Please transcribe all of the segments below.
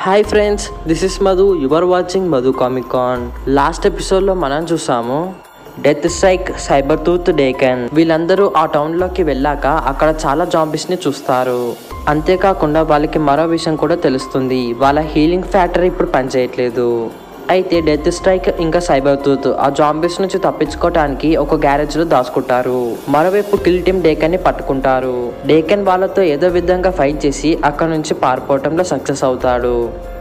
hi friends this is Madhu you're watching Madhu comic con last ఎపిసోడ్లో మనం చూసాము Deathstrike Sabretooth Daken వీళ్ళందరూ ఆ టౌన్లోకి వెళ్ళాక అక్కడ చాలా జాంబీస్ని చూస్తారు అంతేకాకుండా వాళ్ళకి మరో విషయం కూడా తెలుస్తుంది వాళ్ళ హీలింగ్ ఫ్యాక్టరీ ఇప్పుడు పనిచేయట్లేదు అయితే డెత్ స్ట్రైక్ ఇంకా సైబర్ టూత్ ఆ జాంబీస్ నుంచి తప్పించుకోవడానికి ఒక గ్యారేజ్ లో దాచుకుంటారు మరోవైపు కిల్ టీమ్ డేకన్ ని పట్టుకుంటారు డేకన్ వాళ్ళతో ఏదో విధంగా ఫైట్ చేసి అక్కడ నుంచి పారిపోవటంలో సక్సెస్ అవుతాడు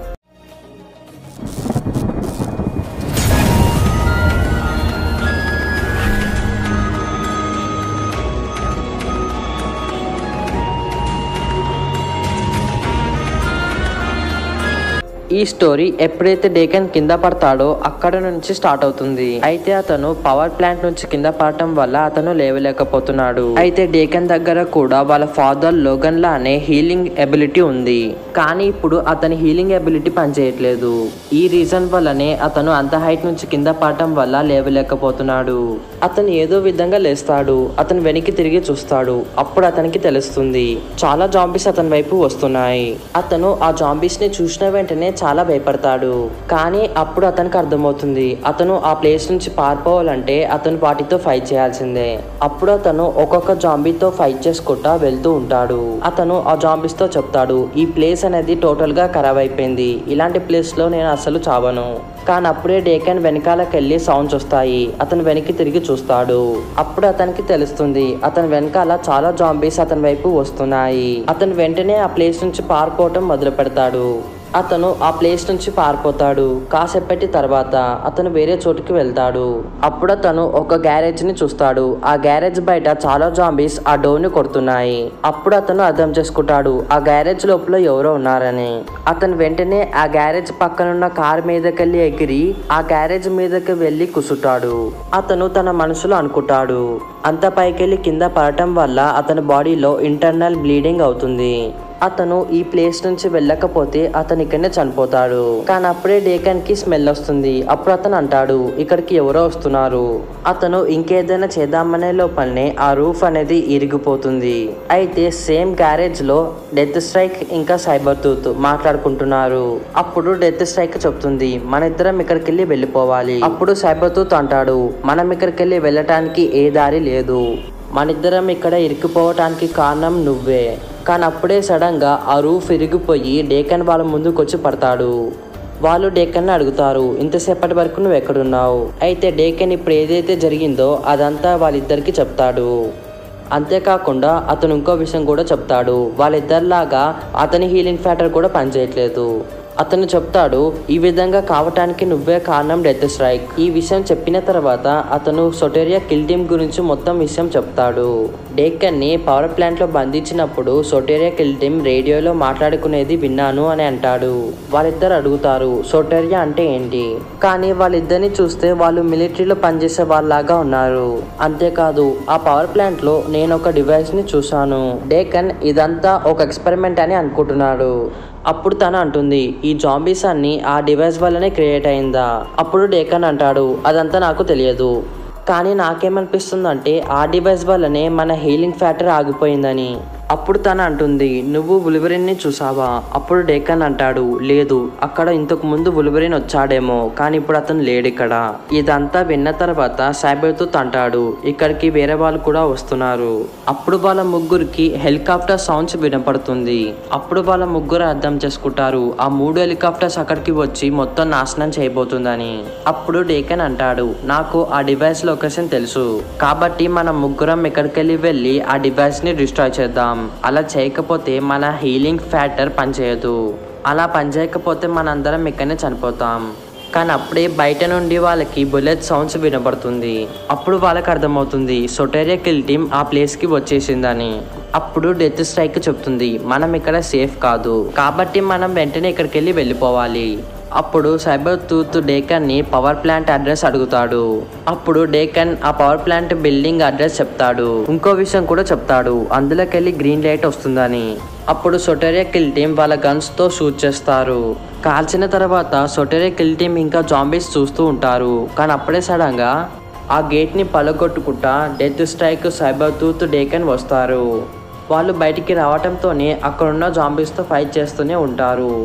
ఈ స్టోరీ ఎప్పుడైతే డేకన్ కింద పడతాడో అక్కడ నుంచి స్టార్ట్ అవుతుంది అయితే అతను పవర్ ప్లాంట్ నుంచి కింద పడటం వల్ల అతను లేవలేకపోతున్నాడు అయితే డేకన్ దగ్గర కూడా వాళ్ళ ఫాదర్ లోగన్ లానే హీలింగ్ ఎబిలిటీ ఉంది కానీ ఇప్పుడు అతని హీలింగ్ ఎబిలిటీ పనిచేయట్లేదు ఈ రీజన్ వల్లనే అతను అంత హైట్ నుంచి కింద పడటం వల్ల లేవలేకపోతున్నాడు అతను ఏదో విధంగా లేస్తాడు అతను వెనక్కి తిరిగి చూస్తాడు అప్పుడు అతనికి తెలుస్తుంది చాలా జాంబీస్ అతని వైపు వస్తున్నాయి అతను ఆ జాంబీస్ ని చూసిన వెంటనే చాలా భయపడతాడు కానీ అప్పుడు అతనికి అర్థమవుతుంది అతను ఆ ప్లేస్ నుంచి పారిపోవాలంటే అతను వాటితో ఫైట్ చేయాల్సిందే అప్పుడు అతను ఒక్కొక్క జాంబీతో ఫైట్ చేసుకుంటా వెళ్తూ ఉంటాడు అతను ఆ జాంబీస్ తో చెప్తాడు ఈ ప్లేస్ అనేది టోటల్ గా ఖరాబ్ అయిపోయింది ఇలాంటి ప్లేస్ లో నేను అసలు చావను కానీ అప్పుడే డేకన్ వెనకాలకెళ్ళి సౌండ్స్ వస్తాయి అతను వెనక్కి తిరిగి చూస్తాడు అప్పుడు అతనికి తెలుస్తుంది అతని వెనకాల చాలా జాంబీస్ అతని వైపు వస్తున్నాయి అతను వెంటనే ఆ ప్లేస్ నుంచి పారిపోవటం మొదలు పెడతాడు అతను ఆ ప్లేస్ నుంచి పారిపోతాడు కాసేపటి తర్వాత అతను వేరే చోటుకి వెళ్తాడు అప్పుడు అతను ఒక గ్యారేజ్ ని చూస్తాడు ఆ గ్యారేజ్ బయట చాలా జాంబీస్ ఆ డోర్ ని కొడుతున్నాయి అప్పుడు అతను అర్థం చేసుకుంటాడు ఆ గ్యారేజ్ లోపల ఎవరో ఉన్నారని అతను వెంటనే ఆ గ్యారేజ్ పక్కనున్న కార్ మీదకెళ్ళి ఎగిరి ఆ గ్యారేజ్ మీదకి వెళ్ళి కుసుటాడు అతను తన మనసులో అనుకుంటాడు అంత పైకెళ్ళి కింద పడటం వల్ల అతని బాడీలో ఇంటర్నల్ బ్లీడింగ్ అవుతుంది అతను ఈ ప్లేస్ నుంచి వెళ్ళకపోతే అతను ఇక్కడనే చనిపోతాడు కానీ అప్పుడే డేకన్ కి స్మెల్ వస్తుంది అప్పుడు అతను అంటాడు ఇక్కడికి ఎవరో వస్తున్నారు అతను ఇంకేదైనా చేద్దామనే లోపలనే ఆ రూఫ్ అనేది ఇరిగిపోతుంది అయితే సేమ్ గ్యారేజ్ లో డెత్ స్ట్రైక్ ఇంకా సైబర్ టూత్ మాట్లాడుకుంటున్నారు అప్పుడు డెత్ స్ట్రైక్ చెప్తుంది మన ఇద్దరం ఇక్కడికి వెళ్ళి వెళ్ళిపోవాలి అప్పుడు సైబర్ టూత్ అంటాడు మనం ఇక్కడికి వెళ్ళి వెళ్ళటానికి ఏ దారి లేదు మనిద్దరం ఇక్కడ ఇరుక్కుపోవటానికి కారణం నువ్వే కానీ అప్పుడే సడన్గా ఆ రూఫ్ ఇరిగిపోయి డేకన్ వాళ్ళ ముందుకు వచ్చి పడతాడు వాళ్ళు డేకన్ అడుగుతారు ఇంతసేపటి వరకు నువ్వు ఎక్కడున్నావు అయితే డేకన్ ఇప్పుడు ఏదైతే జరిగిందో అదంతా వాళ్ళిద్దరికి చెప్తాడు అంతేకాకుండా అతను ఇంకో విషయం కూడా చెప్తాడు వాళ్ళిద్దరిలాగా అతని హీలింగ్ ఫ్యాక్టర్ కూడా పనిచేయట్లేదు అతను చెప్తాడు ఈ విధంగా కావటానికి నువ్వే కారణం డెత్ స్ట్రైక్ ఈ విషయం చెప్పిన తర్వాత అతను సొటేరియా కిల్ టీమ్ గురించి మొత్తం విషయం చెప్తాడు డేకన్ ని పవర్ ప్లాంట్ లో బంధించినప్పుడు సొటేరియా కిల్ టీమ్ రేడియోలో మాట్లాడుకునేది విన్నాను అని అంటాడు వాళ్ళిద్దరు అడుగుతారు సొటేరియా అంటే ఏంటి కానీ వాళ్ళిద్దరిని చూస్తే వాళ్ళు మిలిటరీలో పనిచేసే వాళ్ళలాగా ఉన్నారు అంతేకాదు ఆ పవర్ ప్లాంట్ లో నేను ఒక డివైస్ ని చూశాను డేకన్ ఇదంతా ఒక ఎక్స్పెరిమెంట్ అని అనుకుంటున్నాడు అప్పుడు తను అంటుంది ఈ జాంబీస్ అన్ని ఆ డివైస్ వల్లనే క్రియేట్ అయిందా అప్పుడు డేకన్ అంటాడు అదంతా నాకు తెలియదు కానీ నాకేమనిపిస్తుందంటే ఆ డివైస్ వల్లనే మన హీలింగ్ ఫ్యాక్టర్ ఆగిపోయిందని అప్పుడు తను అంటుంది నువ్వు ఉలివరిన్ని చూసావా అప్పుడు డేకన్ అంటాడు లేదు అక్కడ ఇంతకు ముందు ఉలివరిన్ వచ్చాడేమో కానీ ఇప్పుడు అతను లేడు ఇక్కడ ఇదంతా విన్న తర్వాత సైబర్తో అంటాడు ఇక్కడికి వేరే వాళ్ళు కూడా వస్తున్నారు అప్పుడు వాళ్ళ ముగ్గురికి హెలికాప్టర్ సౌండ్స్ వినపడుతుంది అప్పుడు వాళ్ళ ముగ్గురు అర్థం చేసుకుంటారు ఆ మూడు హెలికాప్టర్స్ అక్కడికి వచ్చి మొత్తం నాశనం చేయబోతుందని అప్పుడు డేకన్ అంటాడు నాకు ఆ డివైస్ లొకేషన్ తెలుసు కాబట్టి మనం ముగ్గురం ఇక్కడికెళ్ళి వెళ్ళి ఆ డివైస్ ని డిస్ట్రాయ్ చేద్దాం అలా చేయకపోతే మన హీలింగ్ ఫ్యాక్టర్ పనిచేయదు అలా పనిచేయకపోతే మనందరం ఇక్కడనే చనిపోతాం కానీ అప్పుడే బయట నుండి వాళ్ళకి బుల్లెట్ సౌండ్స్ వినపడుతుంది అప్పుడు వాళ్ళకి అర్థమవుతుంది సొటేరియా కిల్ టీమ్ ఆ ప్లేస్ కి వచ్చేసిందని అప్పుడు డెత్ స్ట్రైక్ చెప్తుంది మనం ఇక్కడ సేఫ్ కాదు కాబట్టి మనం వెంటనే ఇక్కడికి వెళ్ళి వెళ్ళిపోవాలి అప్పుడు సైబర్ టూత్ డేకన్ ని పవర్ ప్లాంట్ అడ్రస్ అడుగుతాడు అప్పుడు డేకన్ ఆ పవర్ ప్లాంట్ బిల్డింగ్ అడ్రస్ చెప్తాడు ఇంకో విషయం కూడా చెప్తాడు అందులోకెళ్ళి గ్రీన్ లైట్ వస్తుందని అప్పుడు సొటేరియా కిల్ టీమ్ వాళ్ళ గన్స్ తో షూట్ చేస్తారు కాల్చిన తర్వాత సొటేరియా కిల్ టీమ్ ఇంకా జాంబీస్ చూస్తూ ఉంటారు కానీ అప్పుడే సడన్ గా ఆ గేట్ ని పలగొట్టుకుంటా Deathstrike Sabretooth Daken వస్తారు వాళ్ళు బయటికి రావటంతోనే అక్కడున్న జాంబీస్తో ఫైట్ చేస్తూనే ఉంటారు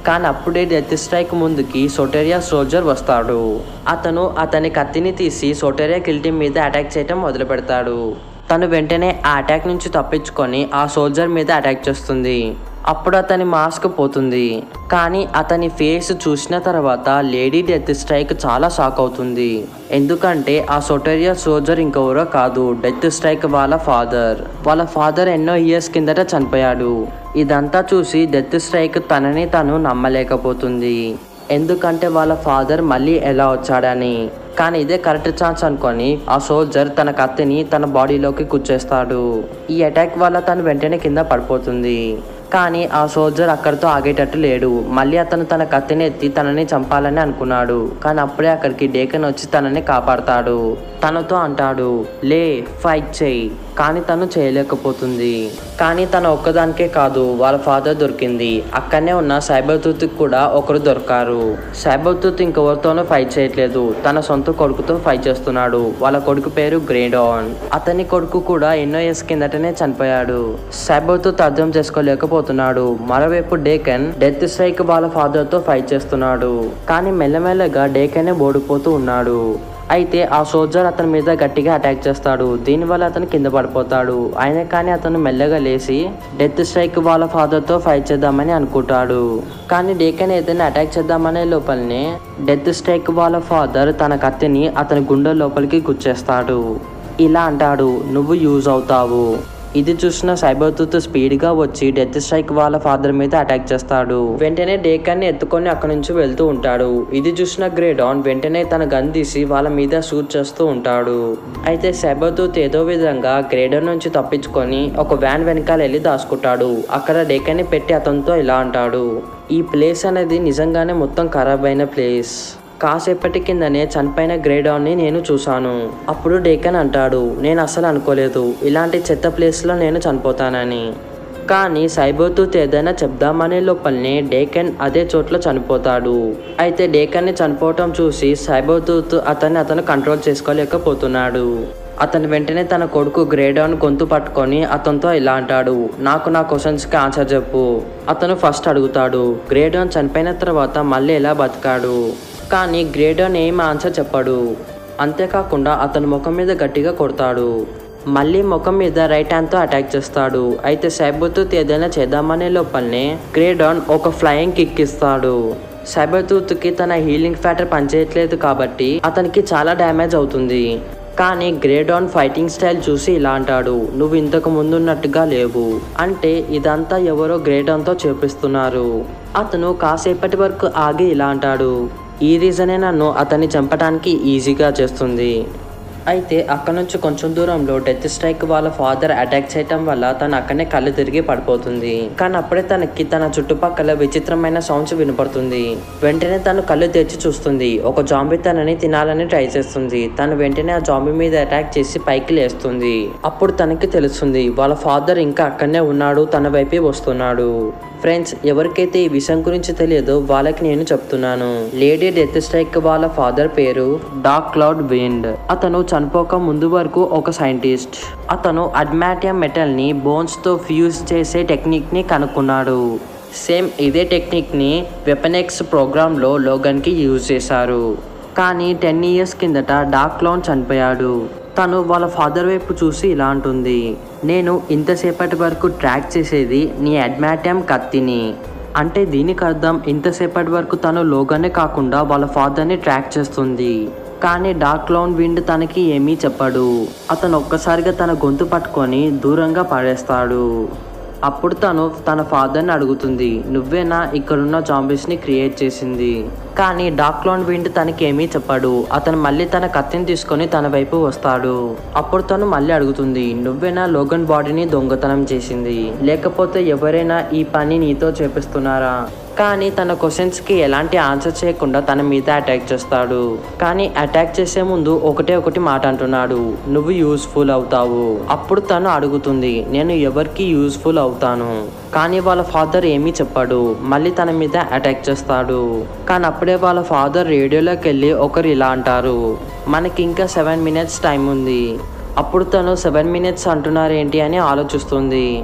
కానీ అప్పుడే డెత్ స్ట్రైక్ ముందుకి సోటేరియా సోల్జర్ వస్తాడు అతను అతని కత్తిని తీసి సోటేరియా కిల్టీ మీద అటాక్ చేయటం మొదలు పెడతాడు తను వెంటనే ఆ అటాక్ నుంచి తప్పించుకొని ఆ సోల్జర్ మీద అటాక్ చేస్తుంది అప్పుడు అతని మాస్క్ పోతుంది కానీ అతని ఫేస్ చూసిన తర్వాత లేడీ డెత్ స్ట్రైక్ చాలా షాక్ అవుతుంది ఎందుకంటే ఆ సొటేరియా సోల్జర్ ఇంకెవరో కాదు డెత్ స్ట్రైక్ వాళ్ళ ఫాదర్ వాళ్ళ ఫాదర్ ఎన్నో ఇయర్స్ కిందట చనిపోయాడు ఇదంతా చూసి డెత్ స్ట్రైక్ తనని తను నమ్మలేకపోతుంది ఎందుకంటే వాళ్ళ ఫాదర్ మళ్ళీ ఎలా వచ్చాడని కానీ ఇదే కరెక్ట్ ఛాన్స్ అనుకొని ఆ సోల్జర్ తన కత్తిని తన బాడీలోకి కుచ్చేస్తాడు ఈ అటాక్ వల్ల తను వెంటనే కింద పడిపోతుంది కానీ ఆ సోల్జర్ అక్కడితో ఆగేటట్టు లేడు మళ్ళీ అతను తన కత్తిని ఎత్తి తనని చంపాలని అనుకున్నాడు కానీ అప్పుడే అక్కడికి డేకన్ వచ్చి తనని కాపాడతాడు తనతో అంటాడు లే ఫైట్ చేయి కానీ తను చేయలేకపోతుంది కానీ తన ఒక్కదానికే కాదు వాళ్ళ ఫాదర్ దొరికింది అక్కడనే ఉన్న సైబర్ తూత్ కూడా ఒకరు దొరికారు సైబర్ తూత్ ఇంకెవరితోనూ ఫైట్ చేయట్లేదు తన సొంత కొడుకుతో ఫైట్ చేస్తున్నాడు వాళ్ళ కొడుకు పేరు గ్రేడాన్ అతని కొడుకు కూడా ఎన్నో ఇయర్స్ కిందటనే చనిపోయాడు సైబర్ తూత్ అర్థం చేసుకోలేకపోతున్నాడు మరోవైపు డేకన్ డెత్ స్ట్రైక్ వాళ్ళ ఫాదర్ తో ఫైట్ చేస్తున్నాడు కానీ మెల్లమెల్లగా డేకనే ఓడిపోతూ ఉన్నాడు అయితే ఆ సోల్జర్ అతని మీద గట్టిగా అటాక్ చేస్తాడు దీనివల్ల అతను కింద పడిపోతాడు అయినా కానీ అతను మెల్లగా లేచి డెత్ స్ట్రైక్ వాళ్ళ ఫాదర్తో ఫైట్ చేద్దామని అనుకుంటాడు కానీ డేకన్ ఏదైనా అటాక్ చేద్దామనే లోపలనే డెత్ స్ట్రైక్ వాళ్ళ ఫాదర్ తన కత్తిని అతని గుండె లోపలికి గుచ్చేస్తాడు ఇలా అంటాడు నువ్వు యూజ్ అవుతావు ఇది చూసిన సైబర్ తూత్ స్పీడ్ గా వచ్చి డెత్ స్ట్రైక్ వాళ్ళ ఫాదర్ మీద అటాక్ చేస్తాడు వెంటనే డేకాన్ని ఎత్తుకొని అక్కడి నుంచి వెళ్తూ ఉంటాడు ఇది చూసిన గ్రేడాన్ వెంటనే తన గన్ తీసి వాళ్ళ మీద షూట్ చేస్తూ ఉంటాడు అయితే సైబర్ తూత్ ఏదో విధంగా గ్రేడాన్ నుంచి తప్పించుకొని ఒక వ్యాన్ వెనకాల వెళ్ళి దాచుకుంటాడు అక్కడ డేకాన్ని పెట్టి అతనితో ఇలా అంటాడు ఈ ప్లేస్ అనేది నిజంగానే మొత్తం ఖరాబ్ అయిన ప్లేస్ కాసేపటి కిందనే చనిపోయిన గ్రేడాన్ని నేను చూశాను అప్పుడు డేకన్ అంటాడు నేను అస్సలు అనుకోలేదు ఇలాంటి చెత్త ప్లేస్లో నేను చనిపోతానని కానీ సైబోతూత్ ఏదైనా చెప్దామనే లోపలనే డేకన్ అదే చోట్ల చనిపోతాడు అయితే డేకన్ని చనిపోవటం చూసి సైబోతూత్ అతన్ని అతను కంట్రోల్ చేసుకోలేకపోతున్నాడు అతను వెంటనే తన కొడుకు గ్రేడాన్ గొంతు పట్టుకొని అతనితో ఇలా అంటాడు నాకు నా క్వశ్చన్స్కి ఆన్సర్ చెప్పు అతను ఫస్ట్ అడుగుతాడు గ్రేడాన్ చనిపోయిన తర్వాత మళ్ళీ ఎలా బతికాడు కానీ గ్రేడాన్ ఏం ఆన్సర్ చెప్పాడు అంతేకాకుండా అతను ముఖం మీద గట్టిగా కొడతాడు మళ్ళీ ముఖం మీద రైట్ హ్యాండ్తో అటాక్ చేస్తాడు అయితే సైబర్తూత్ ఏదైనా చేద్దామనే లోపలనే గ్రేడాన్ ఒక ఫ్లయింగ్ కిక్ ఇస్తాడు సైబర్తూత్కి తన హీలింగ్ ఫ్యాక్టర్ పనిచేయట్లేదు కాబట్టి అతనికి చాలా డ్యామేజ్ అవుతుంది కానీ గ్రేడాన్ ఫైటింగ్ స్టైల్ చూసి ఇలా అంటాడు నువ్వు ఇంతకు ముందున్నట్టుగా లేవు అంటే ఇదంతా ఎవరో గ్రేడాన్తో చేపిస్తున్నారు అతను కాసేపటి వరకు ఆగి ఇలా అంటాడు ఈ రీజనే నన్ను అతన్ని చంపడానికి ఈజీగా చేస్తుంది అయితే అక్కడ నుంచి కొంచెం దూరంలో డెత్ స్ట్రైక్ వాళ్ళ ఫాదర్ అటాక్ చేయటం వల్ల తను అక్కడనే కళ్ళు తిరిగి పడిపోతుంది కానీ అప్పుడే తనకి తన చుట్టుపక్కల విచిత్రమైన సౌండ్స్ వినపడుతుంది వెంటనే తను కళ్ళు తెరిచి చూస్తుంది ఒక జాంబీ తనని తినాలని ట్రై చేస్తుంది తను వెంటనే ఆ జాంబీ మీద అటాక్ చేసి పైకి లేస్తుంది అప్పుడు తనకి తెలుస్తుంది వాళ్ళ ఫాదర్ ఇంకా అక్కడనే ఉన్నాడు తన వైపే వస్తున్నాడు ఫ్రెండ్స్ ఎవరికైతే ఈ విషయం గురించి తెలియదో వాళ్ళకి నేను చెప్తున్నాను లేడీ డెత్ స్ట్రైక్ వాళ్ళ ఫాదర్ పేరు డాక్ క్లౌడ్ విండ్ అతను చనిపోక ముందు వరకు ఒక సైంటిస్ట్ అతను అడ్మాటియం మెటల్ ని బోన్స్ తో ఫ్యూజ్ చేసే టెక్నిక్ ని కనుక్కున్నాడు సేమ్ ఇదే టెక్నిక్ ని వెపనెక్స్ ప్రోగ్రామ్ లో లోగన్ కి యూజ్ చేశారు కానీ టెన్ ఇయర్స్ కిందట డాక్ క్లౌన్ చనిపోయాడు తను వాళ్ళ ఫాదర్ వైపు చూసి ఇలా అంటుంది నేను ఇంతసేపటి వరకు ట్రాక్ చేసేది నీ అడ్మాటం కత్తిని అంటే దీనికి అర్థం ఇంతసేపటి వరకు తను లోగానే కాకుండా వాళ్ళ ఫాదర్ని ట్రాక్ చేస్తుంది కానీ డార్క్ క్లౌన్ విండ్ తనకి ఏమీ చెప్పడు అతను ఒక్కసారిగా తన గొంతు పట్టుకొని దూరంగా పడేస్తాడు అప్పుడు తను తన ఫాదర్ని అడుగుతుంది నువ్వేనా ఇక్కడున్న జాంబీస్ని క్రియేట్ చేసింది కానీ డార్క్ క్లౌన్ విండ్ తనకి ఏమీ చెప్పాడు అతను మళ్ళీ తన కత్తిని తీసుకొని తన వైపు వస్తాడు అప్పుడు తను మళ్ళీ అడుగుతుంది నువ్వేనా లోగన్ బాడీని దొంగతనం చేసింది లేకపోతే ఎవరైనా ఈ పని నీతో చేపిస్తున్నారా కానీ తన క్వశ్చన్స్కి ఎలాంటి ఆన్సర్ చేయకుండా తన మీద అటాక్ చేస్తాడు కానీ అటాక్ చేసే ముందు ఒకటే ఒకటి మాట అంటున్నాడు నువ్వు యూస్ఫుల్ అవుతావు అప్పుడు తను అడుగుతుంది నేను ఎవరికి యూస్ఫుల్ అవుతాను కానీ వాళ్ళ ఫాదర్ ఏమీ చెప్పాడు మళ్ళీ తన మీద అటాక్ చేస్తాడు కానీ అప్పుడే వాళ్ళ ఫాదర్ రేడియోలోకి వెళ్ళి ఒకరు ఇలా అంటారు మనకి ఇంకా సెవెన్ మినిట్స్ టైం ఉంది అప్పుడు తను సెవెన్ మినిట్స్ అంటున్నారేంటి అని ఆలోచిస్తుంది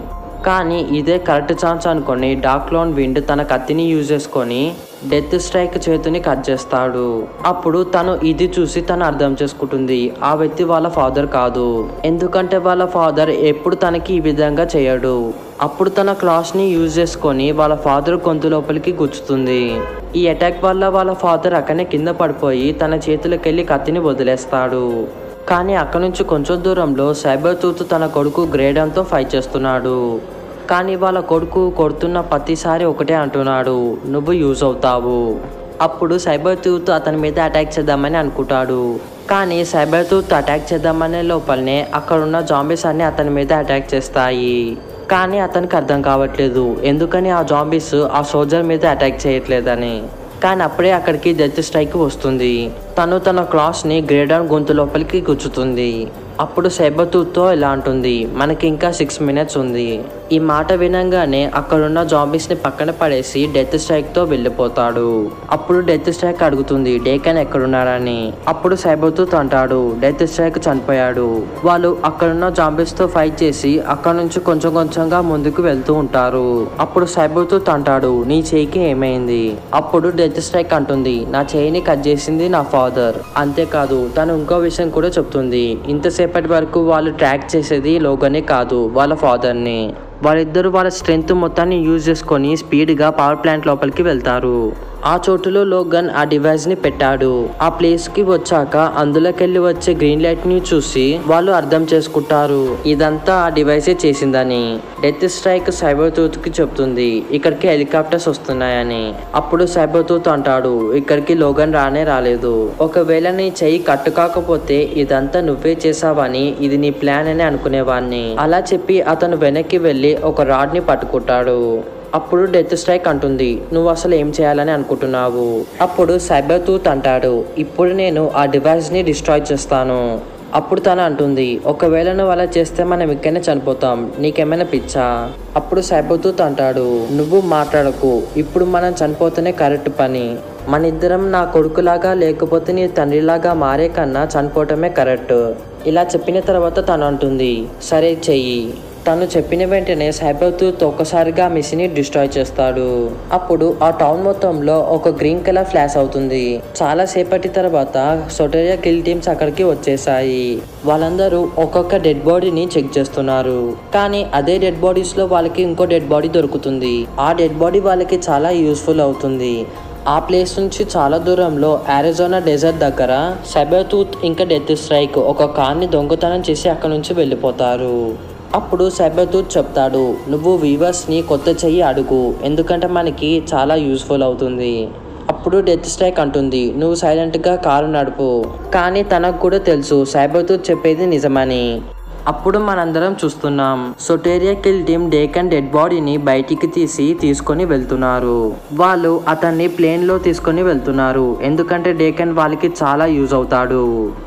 కానీ ఇదే కరెక్ట్ ఛాన్స్ అనుకొని డాక్లోన్ విండ్ తన కత్తిని యూజ్ చేసుకొని డెత్ స్ట్రైక్ చేతిని కట్ చేస్తాడు అప్పుడు తను ఇది చూసి తను అర్థం చేసుకుంటుంది ఆ వ్యక్తి వాళ్ళ ఫాదర్ కాదు ఎందుకంటే వాళ్ళ ఫాదర్ ఎప్పుడు తనకి ఈ విధంగా చేయడు అప్పుడు తన క్లాస్ ని యూజ్ చేసుకొని వాళ్ళ ఫాదర్ గొంతు లోపలికి గుచ్చుతుంది ఈ అటాక్ వల్ల వాళ్ళ ఫాదర్ అక్కడనే కింద పడిపోయి తన చేతులకెళ్ళి కత్తిని వదిలేస్తాడు కానీ అక్కడి నుంచి కొంచెం దూరంలో సైబర్ తూత్ తన కొడుకు గ్రేడంతో ఫైట్ చేస్తున్నాడు కానీ వాళ్ళ కొడుకు కొడుతున్న ప్రతిసారి ఒకటే అంటున్నాడు నువ్వు యూజ్ అవుతావు అప్పుడు సైబర్ తూత్ అతని మీద అటాక్ చేద్దామని అనుకుంటాడు కానీ సైబర్ తూత్ అటాక్ చేద్దామనే లోపలనే అక్కడున్న జాంబీస్ అన్ని అతని మీద అటాక్ చేస్తాయి కానీ అతనికి అర్థం కావట్లేదు ఎందుకని ఆ జాంబీస్ ఆ సోల్జర్ మీద అటాక్ చేయట్లేదని కానీ అప్పుడే అక్కడికి డెత్ స్ట్రైక్ వస్తుంది తను తన క్లాస్ ని గ్రేడర్ గొంతు లోపలికి గుచ్చుతుంది అప్పుడు సైబతూతో ఇలా అంటుంది మనకి ఇంకా సిక్స్ మినిట్స్ ఉంది ఈ మాట వినంగానే అక్కడున్న జాంబీస్ ని పక్కన పడేసి డెత్ స్ట్రైక్ తో వెళ్ళిపోతాడు అప్పుడు డెత్ స్ట్రైక్ అడుగుతుంది డేకన్ ఎక్కడున్నారని అప్పుడు సైబతూత్ అంటాడు డెత్ స్ట్రైక్ చనిపోయాడు వాళ్ళు అక్కడున్న జాంబీస్ తో ఫైట్ చేసి అక్కడ నుంచి కొంచెం కొంచెంగా ముందుకు వెళ్తూ ఉంటారు అప్పుడు సైబతూత్ అంటాడు నీ చేయికి ఏమైంది అప్పుడు డెత్ స్ట్రైక్ అంటుంది నా చేయిని కట్ చేసింది నా ఫాదర్ అంతేకాదు తను ఇంకో విషయం కూడా చెప్తుంది ఇంతసేపటి వరకు వాళ్ళు ట్రాక్ చేసేది లోగనే కాదు వాళ్ళ ఫాదర్ని వాళ్ళిద్దరూ వాళ్ళ స్ట్రెంగ్త్ మొత్తాన్ని యూజ్ చేసుకొని స్పీడ్గా పవర్ ప్లాంట్ లోపలికి వెళ్తారు ఆ చోటులో లోగన్ ఆ డివైస్ ని పెట్టాడు ఆ ప్లేస్ కి వచ్చాక అందులోకెళ్ళి వచ్చే గ్రీన్ లైట్ ని చూసి వాళ్ళు అర్థం చేసుకుంటారు ఇదంతా ఆ డివైసే చేసిందని డెత్ స్ట్రైక్ సైబర్ టూత్ కి చెప్తుంది ఇక్కడికి హెలికాప్టర్స్ వస్తున్నాయని అప్పుడు సైబర్ టూత్ అంటాడు ఇక్కడికి లోగన్ రానే రాలేదు ఒకవేళ నీ చెయ్యి కట్టు కాకపోతే ఇదంతా నువ్వే చేసావని ఇది నీ ప్లాన్ అని అనుకునేవాడిని అలా చెప్పి అతను వెనక్కి వెళ్ళి ఒక రాడ్ ని పట్టుకుంటాడు అప్పుడు డెత్ స్ట్రైక్ అంటుంది నువ్వు అసలు ఏం చేయాలని అనుకుంటున్నావు అప్పుడు సైబర్ టూత్ అంటాడు ఇప్పుడు నేను ఆ డివైస్ ని డిస్ట్రాయ్ చేస్తాను అప్పుడు తను అంటుంది ఒకవేళ నువ్వు అలా చేస్తే మనం ఇక్కడనే చనిపోతాం నీకేమైనా పిచ్చా అప్పుడు సైబర్ టూత్ అంటాడు నువ్వు మాట్లాడకు ఇప్పుడు మనం చనిపోతేనే కరెక్ట్ పని మన ఇద్దరం నా కొడుకులాగా లేకపోతే నీ తండ్రిలాగా మారే కన్నా చనిపోవటమే కరెక్ట్ ఇలా చెప్పిన తర్వాత తను అంటుంది సరే చెయ్యి తను చెప్పిన వెంటనే సైబర్తూత్ ఒక్కసారిగా మిస్ని డిస్ట్రాయ్ చేస్తాడు అప్పుడు ఆ టౌన్ మొత్తంలో ఒక గ్రీన్ కలర్ ఫ్లాష్ అవుతుంది చాలా సేపటి తర్వాత సొటేరియా కిల్ టీమ్స్ అక్కడికి వచ్చేసాయి వాళ్ళందరూ ఒక్కొక్క డెడ్ బాడీని చెక్ చేస్తున్నారు కానీ అదే డెడ్ బాడీస్ లో వాళ్ళకి ఇంకో డెడ్ బాడీ దొరుకుతుంది ఆ డెడ్ బాడీ వాళ్ళకి చాలా యూస్ఫుల్ అవుతుంది ఆ ప్లేస్ నుంచి చాలా దూరంలో అరిజోనా డెజర్ట్ దగ్గర సైబర్తూత్ ఇంకా డెత్ స్ట్రైక్ ఒక కార్ని దొంగతనం చేసి అక్కడ నుంచి వెళ్ళిపోతారు అప్పుడు సైబర్తూత్ చెప్తాడు నువ్వు వీవర్స్ని కొత్త చెయ్యి అడుగు ఎందుకంటే మనకి చాలా యూస్ఫుల్ అవుతుంది అప్పుడు డెత్ స్ట్రైక్ అంటుంది నువ్వు సైలెంట్గా కారు నడుపు కానీ తనకు కూడా తెలుసు సైబర్తూత్ చెప్పేది నిజమని అప్పుడు మనందరం చూస్తున్నాం Soteria kill team Daken dead బాడీని బయటికి తీసి తీసుకొని వెళ్తున్నారు వాళ్ళు అతన్ని ప్లేన్ లో తీసుకొని వెళ్తున్నారు ఎందుకంటే డేకన్ వాళ్ళకి చాలా యూజ్ అవుతాడు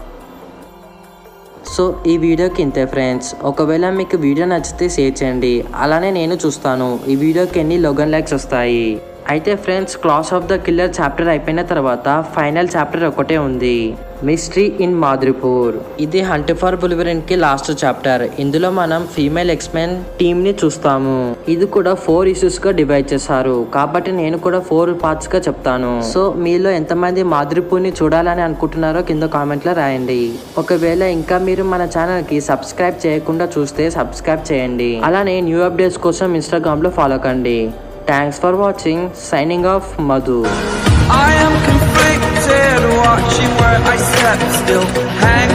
సో ఈ వీడియోకి ఇంతే ఫ్రెండ్స్ ఒకవేళ మీకు వీడియో నచ్చితే షేర్ చేయండి అలానే నేను చూస్తాను ఈ వీడియోకి ఎన్ని లోగన్ లైక్స్ వస్తాయి అయితే friends class of the killer chapter అయిపోయిన తర్వాత ఫైనల్ చాప్టర్ ఒకటే ఉంది మిస్టరీ ఇన్ మాద్రిపూర్ ఇది హంట్ ఫర్ బులివరిన్ కి లాస్ట్ చాప్టర్ ఇందులో మనం ఫీమేల్ ఎక్స్మెన్ టీమ్ ని చూస్తాము ఇది కూడా ఫోర్ ఇష్యూస్ గా డివైడ్ చేశారు కాబట్టి నేను కూడా ఫోర్ పార్ట్స్ గా చెప్తాను సో మీలో ఎంతమంది మాద్రిపూర్ ని చూడాలని అనుకుంటున్నారో కింద కామెంట్ లో రాయండి ఒకవేళ ఇంకా మీరు మన ఛానల్ కి సబ్స్క్రైబ్ చేయకుండా చూస్తే సబ్స్క్రైబ్ చేయండి అలానే న్యూ అప్డేట్స్ కోసం ఇన్స్టాగ్రామ్ లో ఫాలో కండి thanks for watching signing off Madhu I am conflicted, watching where I step still, hang